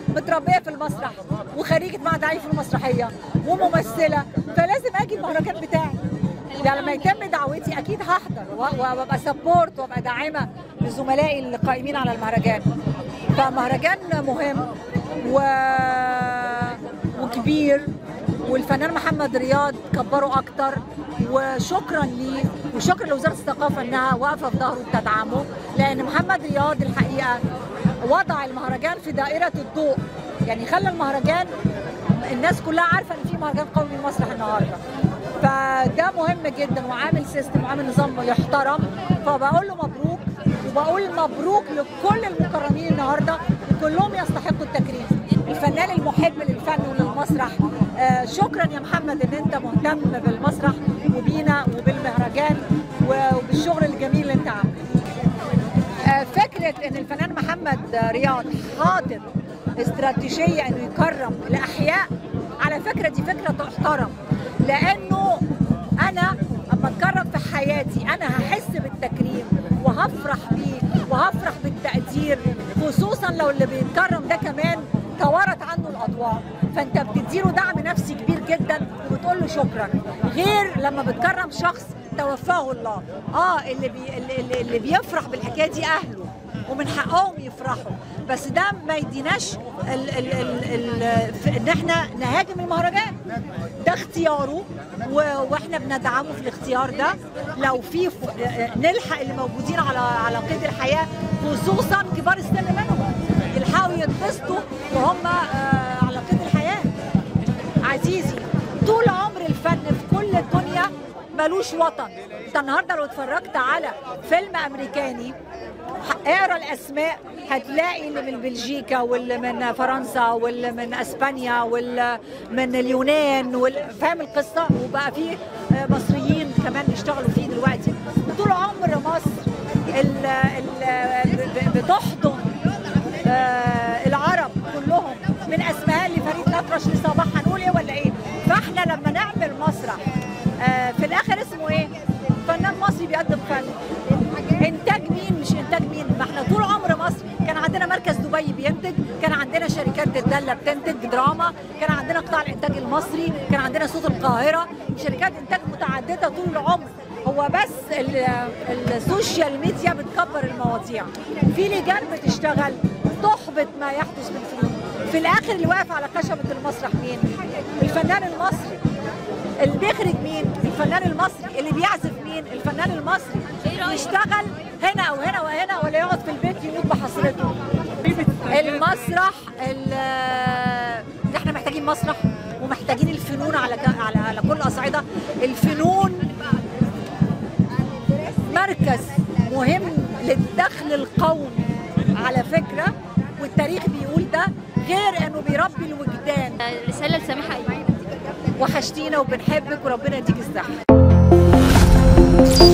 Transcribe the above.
متربيه في المسرح وخريجه معهد عالي في المسرحيه وممثله فلازم اجي المهرجان بتاعي يعني لما يتم دعوتي اكيد هحضر و- و- وابقى سبورت وابقى داعمه لزملائي القائمين على المهرجان فمهرجان مهم و... وكبير والفنان محمد رياض كبره اكتر وشكرا ليه وشكرا لوزاره الثقافه انها واقفه في ظهره وبتدعمه لان محمد رياض الحقيقه وضع المهرجان في دائره الضوء يعني خلى المهرجان الناس كلها عارفه ان في مهرجان قومي للمسرح النهارده فده مهم جدا وعامل سيستم وعامل نظام يحترم فبقول له مبروك وبقول مبروك لكل المكرمين النهارده وكلهم يستحقوا التكريم الفنان المحب للفن وللمسرح آه شكرا يا محمد ان انت مهتم بالمسرح وبينا وبالمهرجان وبالشغل الجميل اللي انت عامله آه، فكره ان الفنان محمد رياض حاطط استراتيجيه انه يكرم الاحياء على فكره دي فكره تحترم لانه انا اما اتكرم في حياتي انا هحس بالتكريم وهفرح بيه وهفرح بالتقدير خصوصا لو اللي بيتكرم ده كمان توارت عنه الاضواء فانت بتديله دعم نفسي كبير جدا وبتقول له شكرا غير لما بتكرم شخص توفاه الله اه اللي بي اللي, اللي- اللي بيفرح بالحكايه دي اهله ومن حقهم يفرحوا بس ده ما يديناش ال ال ال ال ف- ان احنا نهاجم المهرجان ده اختياره و- واحنا بندعمه في الاختيار ده لو في ف- نلحق اللي موجودين على على قيد الحياه خصوصا كبار السن منهم يلحقوا يتبسطوا وهم آه، على قيد الحياه عزيزي طول عمر الفن في كل الدنيا ملوش وطن انت النهارده لو اتفرجت على فيلم امريكاني اقرا الاسماء هتلاقي اللي من بلجيكا واللي من فرنسا واللي من اسبانيا واللي من اليونان وال- فاهم القصه وبقى في آه، مصريين كمان بيشتغلوا فيه دلوقتي طول عمر مصر ال ال ب- بتحضن آه، العرب كلهم من اسماء لفريد الأطرش لصباح هنقول ايه ولا ايه فاحنا لما نعمل مسرح آه، في الاخر اسمه ايه فنان مصري بيقدم فن انتاج مين مش انتاج مين ما احنا طول عمر مصر كان عندنا مركز دبي بينتج كان عندنا شركات الداله بتنتج دراما كان عندنا قطاع الانتاج المصري كان عندنا صوت القاهره شركات انتاج متعدده طول العمر هو بس ال- السوشيال ميديا بتكبر المواضيع في لجان بتشتغل تحبط ما يحدث من فنون في الاخر اللي واقف على خشبه المسرح مين الفنان المصري اللي بيخرج مين الفنان المصري اللي بيعزف مين الفنان المصري يشتغل هنا او هنا وهنا ولا يقعد في البيت يموت بحسرته المسرح ال- احنا محتاجين مسرح ومحتاجين الفنون على ك- على على كل الاصعده الفنون مركز مهم للدخل القومي على فكره والتاريخ بيقول ده غير انه بيربي الوجدان رسالة لسامحة أيوب وحشتينا وبنحبك وربنا يديك الصحه